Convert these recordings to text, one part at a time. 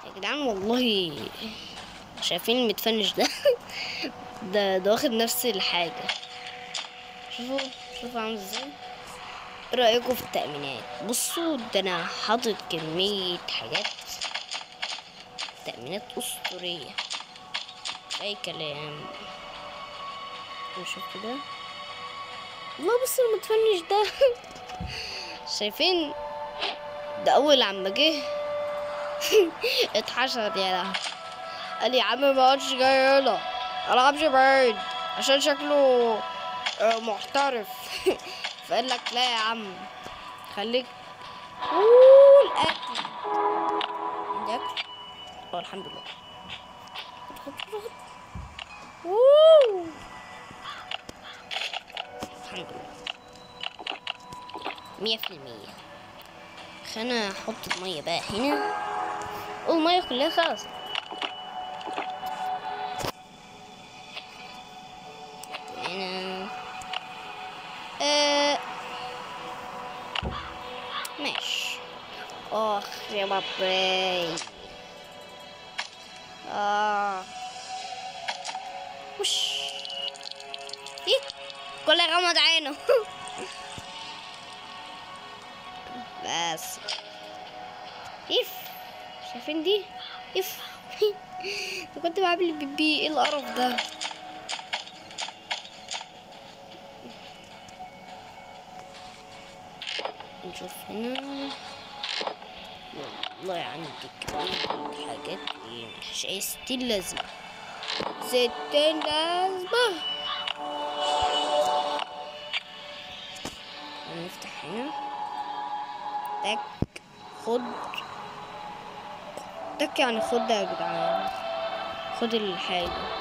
يا جدعان والله شايفين المتفنش ده ده ده واخد نفس الحاجة شوفوا شوفوا عامل ازاي ايه رأيكم في التأمينات بصوا ده انا حاطط كمية حاجات تأمينات أسطورية أي كلام نشوف كده الله بص المتفنش ده شايفين ده أول عما جه اتحشر يا لهوي قال يا عم ما اقعدش جاي هنا انا همشي بعيد عشان شكله آه، محترف فقال لك لا يا عم خليك قول اكل عندي اكل اه الحمد لله خد خد خد أوه. الحمد لله مية في المية خلينا احط المية بقى هنا والمية كلها خلصت هنا آه. ماشي اخ يا بابي اه وش ايه كل غمض عينه بس اف شايفين دي اف أنا كنت بعمل بيبي ايه القرف ده نشوف هنا والله عندي كمية حاجات مش اي ستين لازمة ستين لازمة هنفتح هنا تك خد تك يعني خد يا جدعان خد الحاجة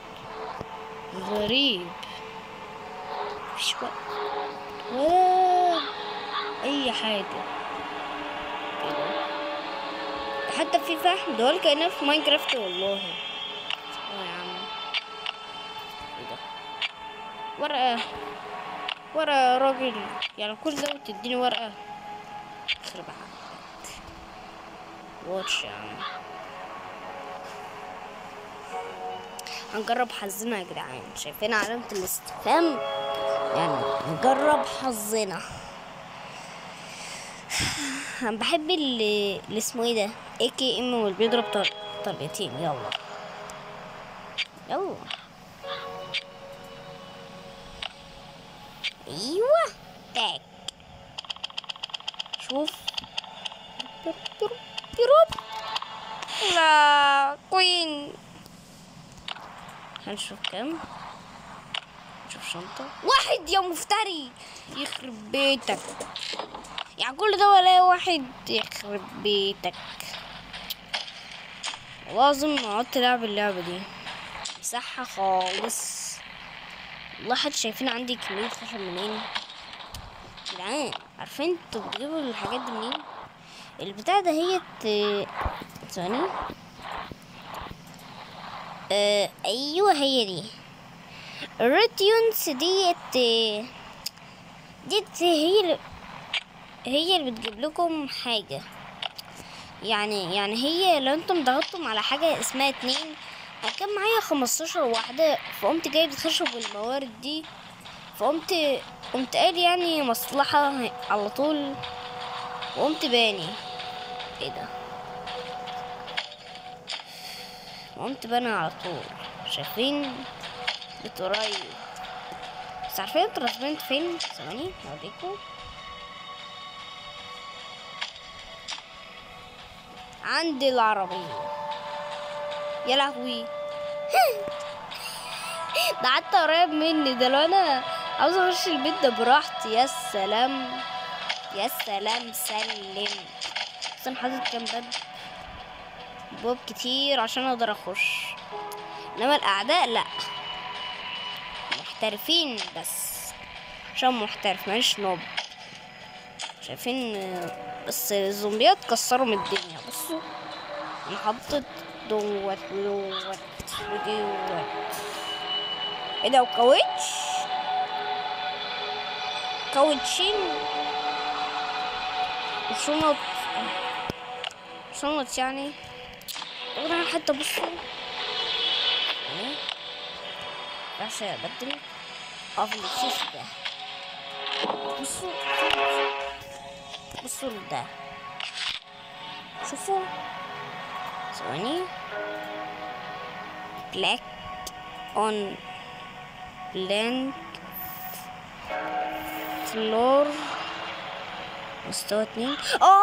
غريب مفيش وقت ولا اي حاجة إيه ده؟ حتى في فحم دول كأنها في ماينكرافت والله اه يا عم ايه ده ورقة ورقة يا راجل يعني كل ده وتديني ورقة يخرب عقلك واتش يا عم هنجرب حظنا يا جدعان شايفين علامة الاستفهام يعني نجرب حظنا انا بحب اللي, اللي اسمه ايه ده اي كي ام واللي بيضرب طر... طلقتين يلا يلا ايوه تاك شوف يروب لا كوين هنشوف كام نشوف شنطة واحد يا مفتري يخرب بيتك يعني كل ده ولا واحد يخرب بيتك لازم قعدت لعب اللعبة دي مساحة خالص والله حد شايفين عندي كمية خشب منين جدعان عارفين انتوا بتجيبوا الحاجات دي منين البتاع ده هي ت- ثواني آه ايوه هي دي الريتيونز ديت آه، ديت هي اللي هي اللي بتجيب لكم حاجة يعني يعني هي لو انتم ضغطتم على حاجة اسمها اتنين انا كان معايا خمستاشر واحدة فقمت جايب الخشب والموارد دي فقمت قمت قال يعني مصلحة على طول وقمت باني ايه ده قمت باني على طول شايفين بتقريب بس عارفين الترانسبنت فين ثواني اوريكم عندي العربية يا لهوي ده حتى قريب مني ده لو انا عاوز اخش البيت ده براحتي يا سلام يا سلام سلم بس انا حاطط كام باب باب كتير عشان اقدر اخش انما الاعداء لا محترفين بس عشان محترف مش نوب شايفين آه، بس الزومبيات كسروا من الدنيا بصوا انا حطيت دوت ودوت ودوت ايه ده وكاوتش كاوتشين وشنط شنط يعني طبعا حتى بصوا اهي راح ابدل اه في الشيش ده بصوا بصوا لده شوفوا ثواني black on blank floor مستوى اتنين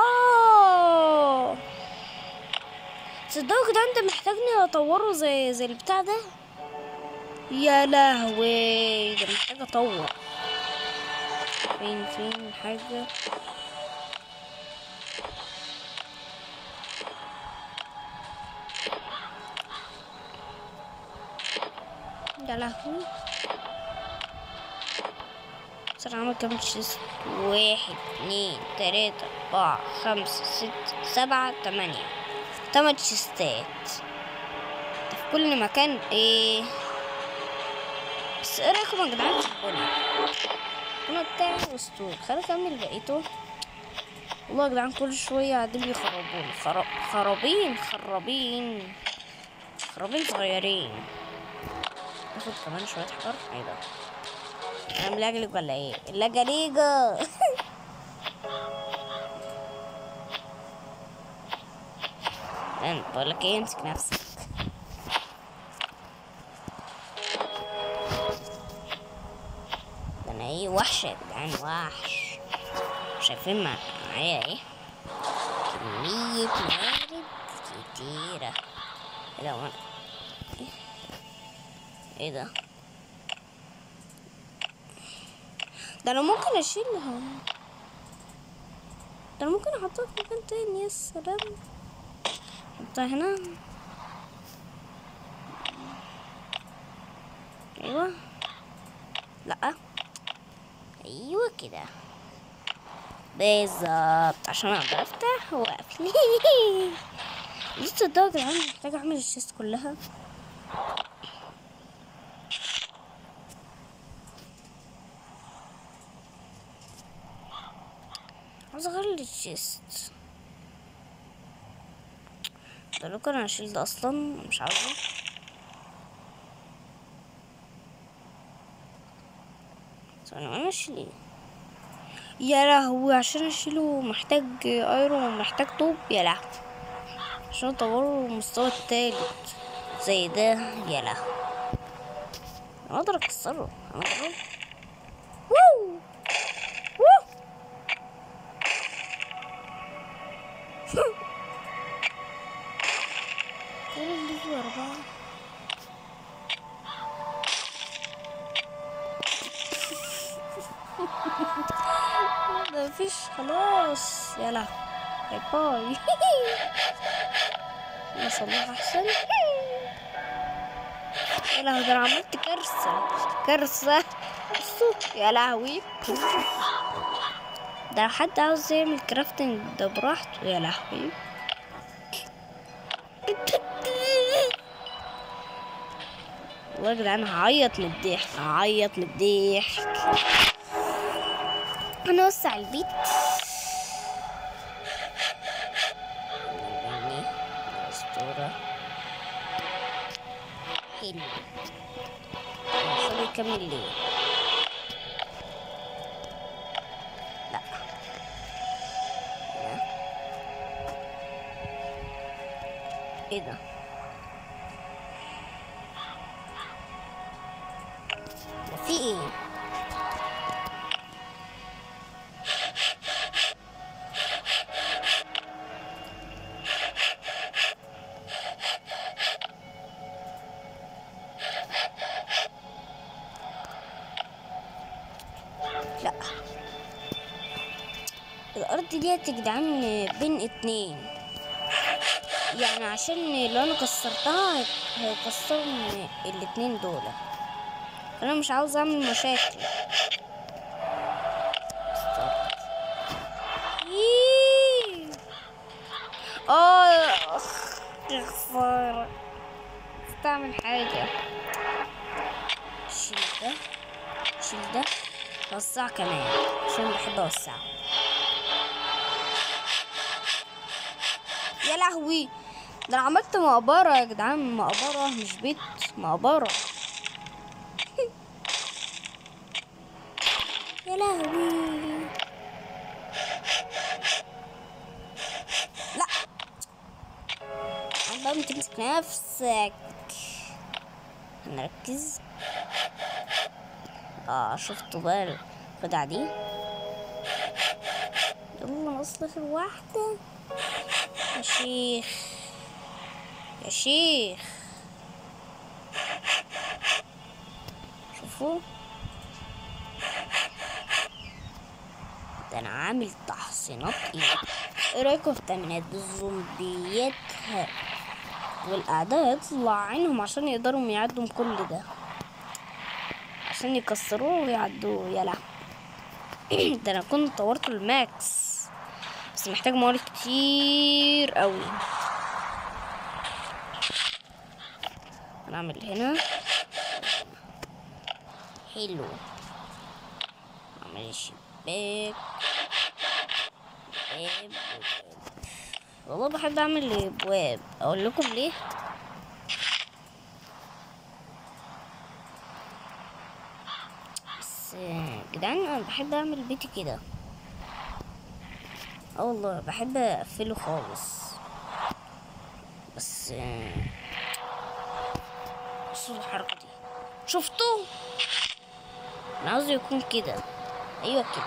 اه تصدقوا كده انت محتاجني اطوره زي زي البتاع ده يا لهوي ده محتاج اطور فين فين حاجة يا لهوي صار عمل كام شيست واحد اتنين تلاتة أربعة خمسة ستة سبعة تمانية تمن شيستات ده في كل مكان ايه بس ايه رايكم يا جدعان في البنى البنى بتاعي اسطوري خليني اكمل بقيته والله يا جدعان كل شوية قاعدين بيخربوني خراب خرابين خرابين خرابين صغيرين ناخد كمان شوية حجر ايه ده انا ملجلج ولا ايه اللجليجة انت بقولك ايه امسك نفسك ده انا ايه وحش يا جدعان وحش شايفين مع- معايا ايه كمية موارد كتيرة ايه ده وانا ايه ايه ده ده انا ممكن اشيلها ده انا ممكن احطها في مكان تاني يا سلام احطها هنا ايوه لا ايوه كده بالظبط عشان اقدر افتح واقفل لسه الدرجة يا جدعان محتاجة اعمل الشيست كلها عاوز اغير الشيست ده لو كان هشيل ده اصلا مش عاوزه ثانية انا اشيل ايه يا لهوي عشان اشيله محتاج ايرون ومحتاج طوب يا لهوي عشان اطوره المستوى التالت زي ده يا لهوي انا اقدر اكسره انا اقدر ووو ووو كل اللي هو أربعة ده مفيش خلاص يا لهوي باي باي نصلح أحسن يا لهوي ده أنا عملت كارثة كارثة بصوا يا لهوي ده حد عاوز يعمل كرافتنج ده براحته يا لهوي والله يا جدعان هعيط من الضحك هعيط من الضحك هنوسع البيت نبني الأسطورة حلو نخليه يكمل ليه لا هنا. ايه ده ده في ايه لا الارض ديت يا جدعان بين اتنين يعني عشان لو انا كسرتها هي- هيكسروا الاتنين دول انا مش عاوز اعمل مشاكل كسرت. ييه. اه أخ، يا خسارة تعمل حاجة شيل ده شيل ده وسع كمان عشان بحب اوسعه يا لهوي ده انا عملت مقبرة يا جدعان مقبرة مش بيت مقبرة يا لهوي لا عم بقى تمسك نفسك نركز اه شفتوا بقى الخدعة دي يلا نصل في واحدة يا شيخ يا شيخ شوفوا ده انا عامل تحصينات ايه ايه رايكم في تأمينات الزومبيات ه- والاعداء يطلع عينهم عشان يقدروا يعدوا من كل ده عشان يكسروه ويعدوه يا لهوي ده انا كنت طورته الماكس بس محتاج موارد كتير قوي هنعمل هنا حلو نعمل شباك باب والله بحب اعمل ابواب اقول لكم ليه بس آه، جدعان انا بحب اعمل بيتي كده اه والله بحب اقفله خالص بس آه، بصوا الحركة دي شفتوا انا عاوز يكون كده ايوه كده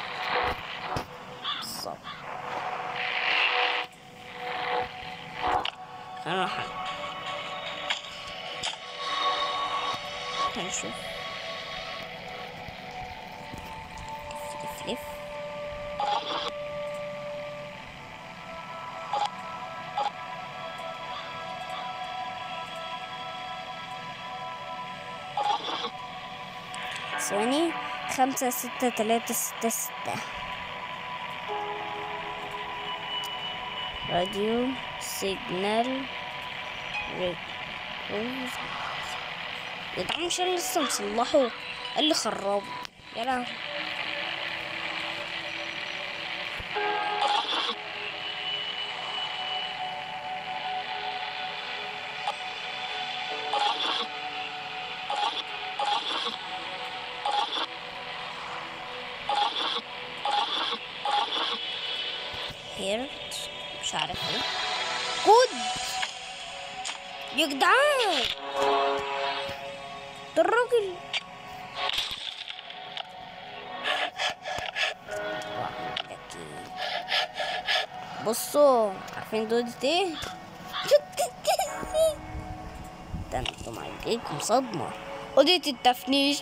بالظبط انا راح هنشوف لف لف لف ثواني خمسة ستة تلاتة ستة ستة راديو سيجنال ريكورد يا جدعان مش انا لسه مصلحه قال لي خربه يا لهوي هيرت مش عارف ايه كود يا جدعان ده الراجل بصوا عارفين دودة ايه ده انتم هيجيلكم صدمة أوضة التفنيش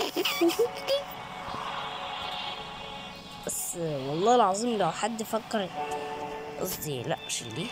بس والله العظيم لو حد فكر قصدي لا مش دي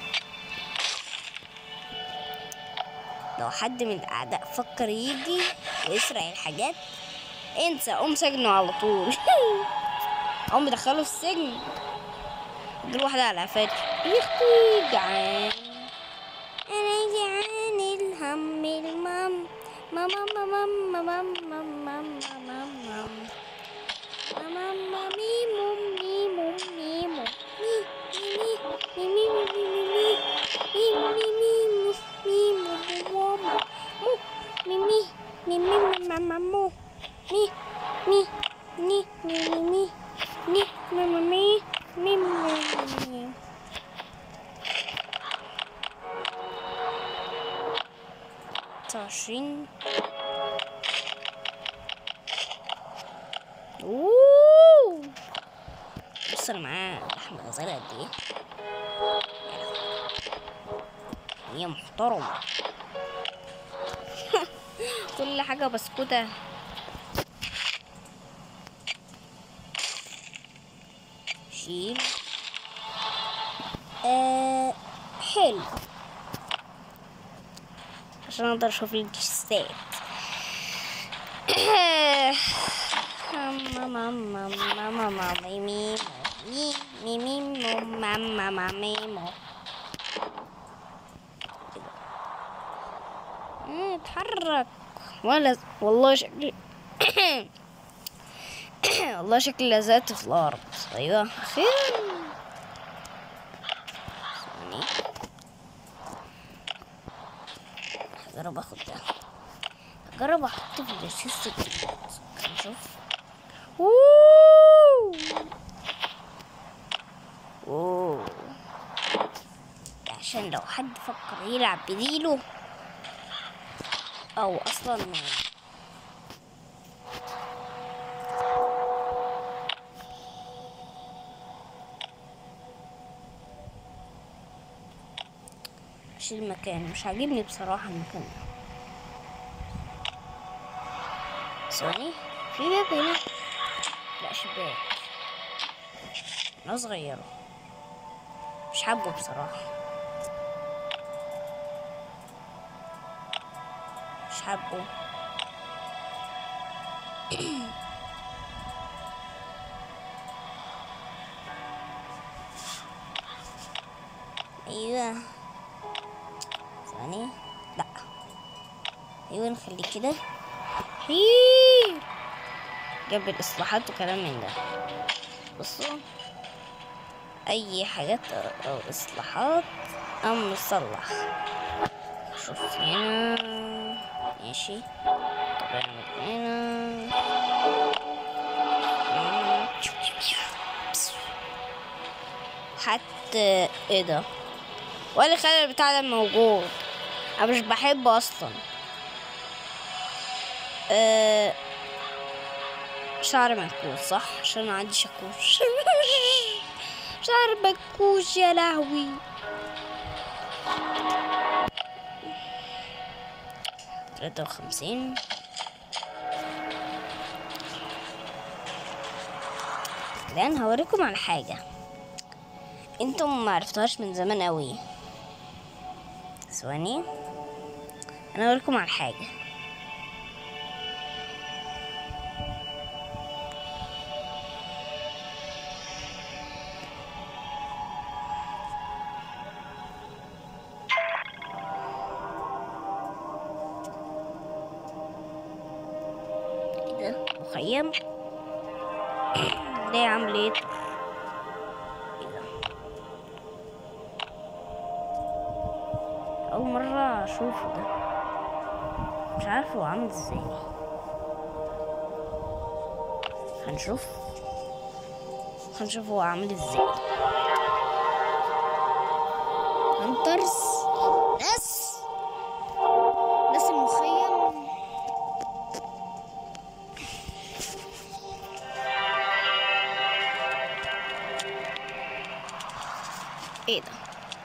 لو حد من الأعداء فكر يجي ويسرق الحاجات انسى قوم سجنه على طول قوم مدخله في السجن دول واحدة على قفاك يا اختي جعان انا جعان الهم المام ماما ماما ماما ماما ماما ماما ماما ميمو ميمو ميمو مي مي مي مي مي مي مي مي مي ماما مو مي مي مي مي ماما مو مي مي مي مي مي مي ماما مي مي مي عشرين اوه بص انا معاه لحم غزاله قد ايه يا لهوي. هي محترمه كل حاجه بسكوته شيل آه حلو عشان اقدر اشوف الجثات ماما ماما ماما ماما ميمو مي مي ميمو ماما ماما ميمو آه، اتحرك ولا والله شكلي والله شكلي لزقت في الارض ايوه خير ثواني جرب اخد ده جرب احط في الشيست نشوف اوه اوه عشان لو حد فكر يلعب بديله او اصلا مش المكان مش عاجبني بصراحة المكان ده ثواني في باب هنا لا شباك انا صغيرة مش حابه بصراحة مش حابه ايوه ثاني لا ايوه نخليه كده هيه. جاب الاصلاحات وكلام من ده بصوا اي حاجات او اصلاحات ام نصلح شوف هنا ماشي طب نعمل هنا هنا. حتى ايه ده ولا خلي البتاع ده موجود انا مش بحبه اصلا أه شعر منكوش صح عشان ما عندي شاكوش شعر منكوش يا لهوي تلاتة وخمسين الآن هوريكم على حاجة انتم ما عرفتوهاش من زمان قوي ثواني انا هوريكم على حاجة ايه ده مخيم ليه عامل ايه ايه ده اول مرة اشوفه ده مش عارف هو عامل ازاي هنشوف هنشوف هو عامل ازاي هنترس ناس ناس المخيم ايه ده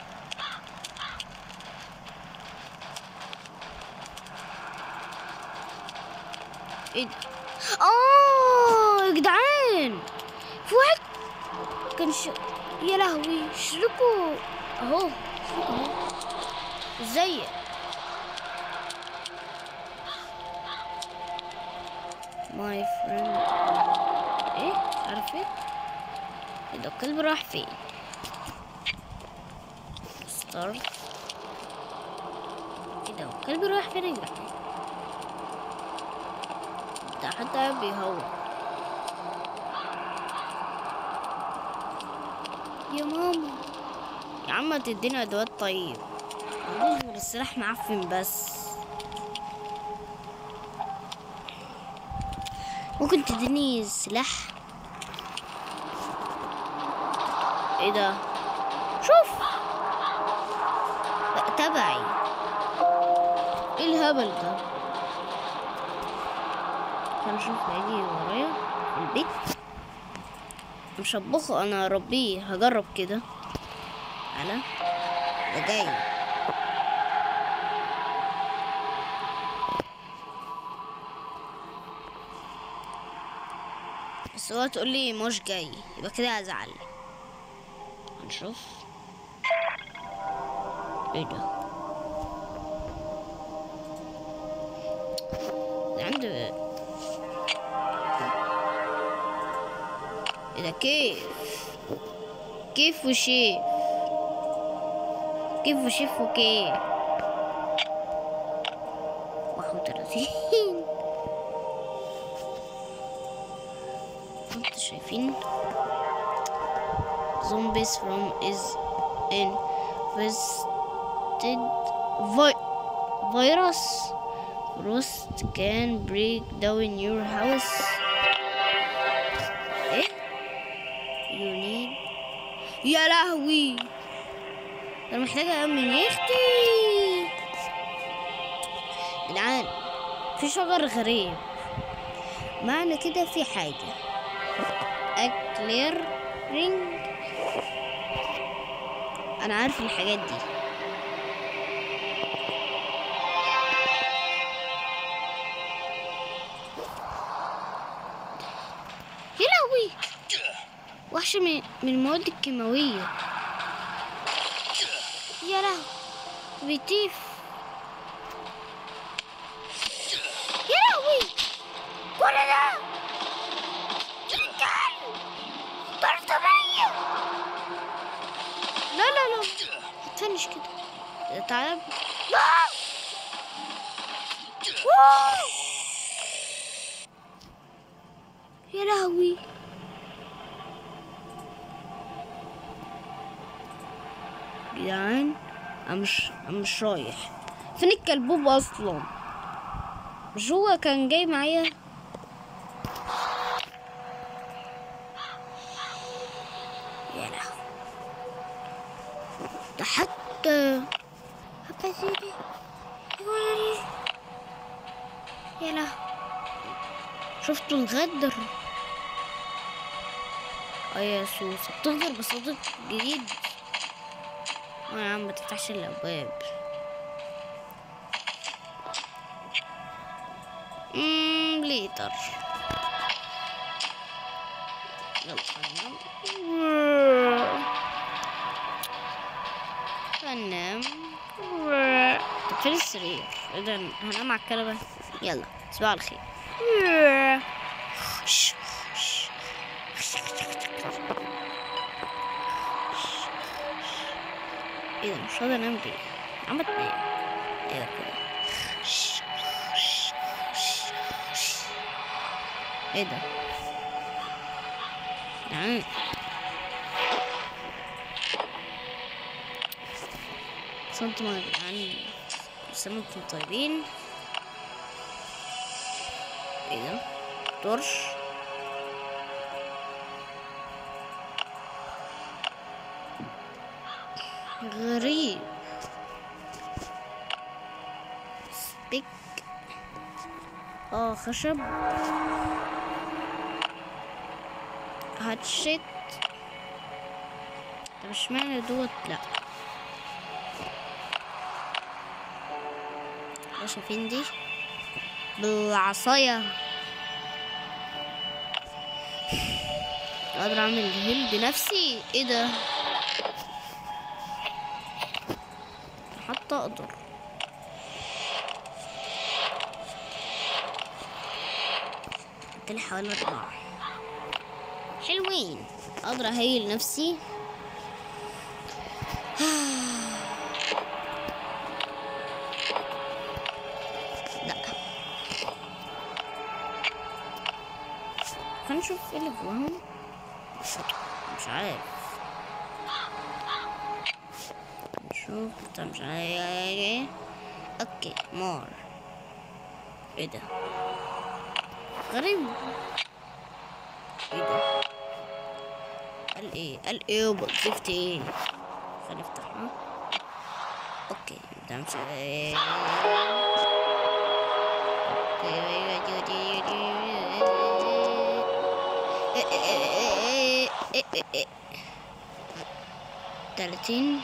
ايه ده اه يا جدعان في واحد كان ش... يا لهوي شركوا اهو شركوا اهو ازيك ماي فريند ايه مش عارف ايه ايه ده الكلب راح فين ستارت ايه ده الكلب راح فين يا جدعان ده حتى بيهوى يا ماما يا عم تدينا ادوات طيب عندوش غير السلاح معفن بس ممكن تديني سلاح ايه ده شوف لا تبعي ايه الهبل ده هنشوف هيجي ورايا في البيت مش هطبخه انا هربيه هجرب كده على ده جاي بس هو تقول لي مش جاي يبقى كده هزعل هنشوف ايه ده ده عنده ايه ده كيف كيف وشيف كيف وشيف وكيف واحد وتلاتين انتوا شايفين zombies from is infested vi فيروس Frost can break down your house ايه you need يا لهوي انا محتاجة امن يا اختي جدعان في شجر غريب معنى كده في حاجة اكلير رينج انا عارف الحاجات دي يا لهوي وحش من من المواد الكيماوية يا لهوي بيطيف يا لهوي كل ده جدا برطمية لا لا لا تفنش كده تعال لا واو. يا لهوي جدعان انا مش أنا مش رايح فين الكلبوب اصلا مش هو كان جاي معايا يا لهوي ده حتى حتى سيدي يا لهوي شفتوا الغدر اه يا سوسة بتفضل بصدق جديد اه يا عم متفتحش الابواب امم ليتر يلا هننام هننام طب فين السرير اذا هنام على الكنبة يلا صباح الخير ايه ده مش راضي انام ليه عم تنام ايه ده كده ايه ده نعم صنتم يا جدعان سمكم طيبين ايه ده طرش غريب سبيك اه خشب هاتشيت طب اشمعنى دوت لا ده شايفين دي بالعصاية اقدر اعمل هيل بنفسي ايه ده حتى اقدر قلت حوالي اربعة حلوين اقدر اهيل نفسي لا خلينا نشوف ايه اللي جواهم مش عارف نشوف طب مش عارف ايه اوكي مور ايه ده غريب ايه ده قال ايه قال ايه وظيفتي ايه خلينا نفتحها اوكي ده مش ايه تلاتين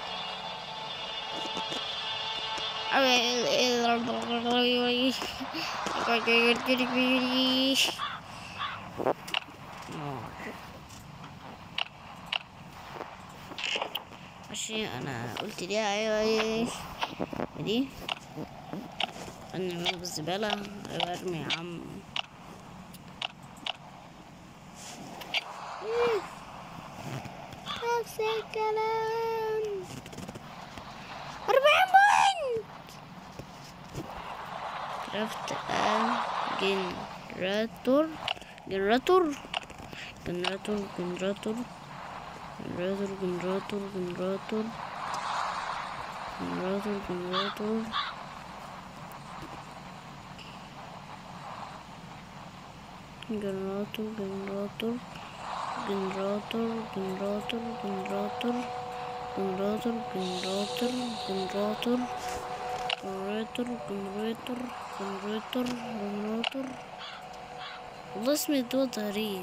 ماشي انا قلت دي ايوه ايه دي انا نرمي بالزبالة ايوه ارمي يا عم نفس الكلام أربعين بوينت كرافت جنراتور جنراتور جنراتور جنراتور جنراتور جنراتور جنراتور جنراتور جنراتور جنراتور جنراتور جنراتور جنراتور جنراتور جنراتور جنراتور جنراتور جنراتور جنراتور جنراتور جنراتور والله اسم الدول غريب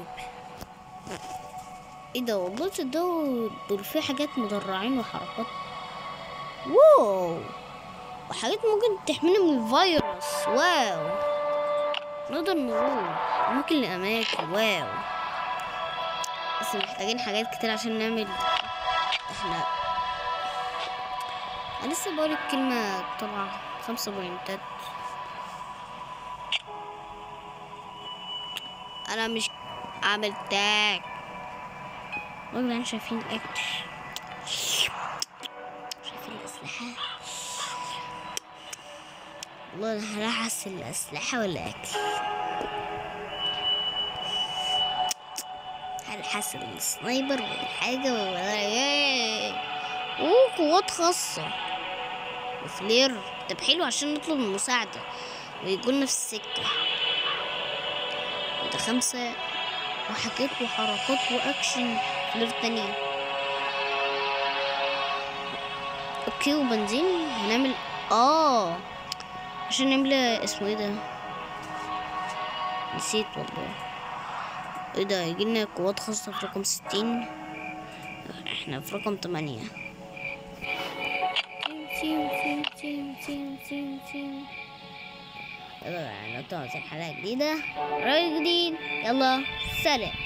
ايه ده والله الدول دول فيه حاجات مدرعين وحركات واو وحاجات ممكن تحمينا من الفيروس واو نقدر نروح ممكن لأماكن واو بس محتاجين حاجات كتير عشان نعمل احنا انا لسه بقولك كلمة طبعا خمسة بوينتات انا مش عامل تاج والله شايفين اكل شايفين الاسلحة والله انا هلحس الاسلحة ولا اكل هلحس السنايبر ولا حاجة ولا ايه اوه قوات خاصة وفلير طب حلو عشان نطلب المساعدة ويقولنا في السكة وده خمسة وحاجات وحركات وأكشن فلير تانية اوكي وبنزين هنعمل اه عشان نعمل اسمه ايه ده نسيت والله ايه ده يجيلنا قوات خاصة في رقم ستين احنا في رقم تمانية يلا نقطع الحلقة جديدة رأي جديد يلا سلام